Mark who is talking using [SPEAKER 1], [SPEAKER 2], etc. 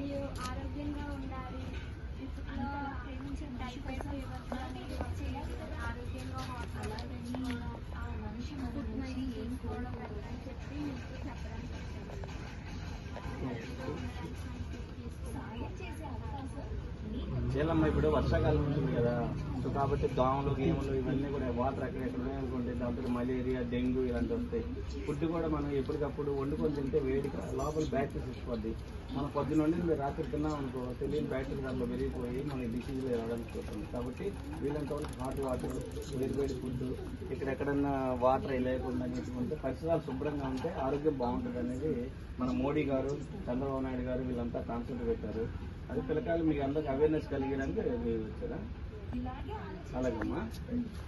[SPEAKER 1] మరియు ఆరోగ్యంగా ఉండాలి ఇప్పట్లో టైఫాయిడ్ ఫీవర్స్ అనేవి వచ్చేది ఆరోగ్యంగా హాస్పిటల్ ఫుడ్ మంచి తీసుకోవడం వల్ల అని చెప్పి మీకు చెప్పడానికి
[SPEAKER 2] చేయాలమ్మా ఇప్పుడు వర్షాకాలం ఉంటుంది కదా సో కాబట్టి దోమలు గేములు ఇవన్నీ కూడా వాటర్ ఎక్కడెక్కడ ఉన్నాయనుకోండి దాంతో మలేరియా డెంగ్యూ ఇలాంటివి వస్తాయి ఫుడ్ కూడా మనం ఎప్పటికప్పుడు వండుకొని తింటే వేడి లోపల బ్యాక్టీరియా ఇచ్చిపోద్ది మనం పొద్దున్న నుండి మీరు రాత్రి తిన్నాం అనుకో తెలియని బ్యాక్టీరియా దాంట్లో పెరిగిపోయి మనకి డిసీజ్ రావడానికి పోతుంది కాబట్టి వీళ్ళంత వరకు హాట్ వాటర్ వేడి వేడి ఫుడ్ ఇక్కడెక్కడన్నా వాటర్ లేకుండా తీసుకుంటే పరిసరాలు శుభ్రంగా ఉంటే ఆరోగ్యం బాగుంటుంది అనేది మన మోడీ గారు చంద్రబాబు నాయుడు గారు వీళ్ళంతా కాన్సెప్ట్ పెట్టారు అది పిల్లకాయలు మీకు అందరికి అవేర్నెస్ కలిగడానికి వచ్చారా అలాగమ్మా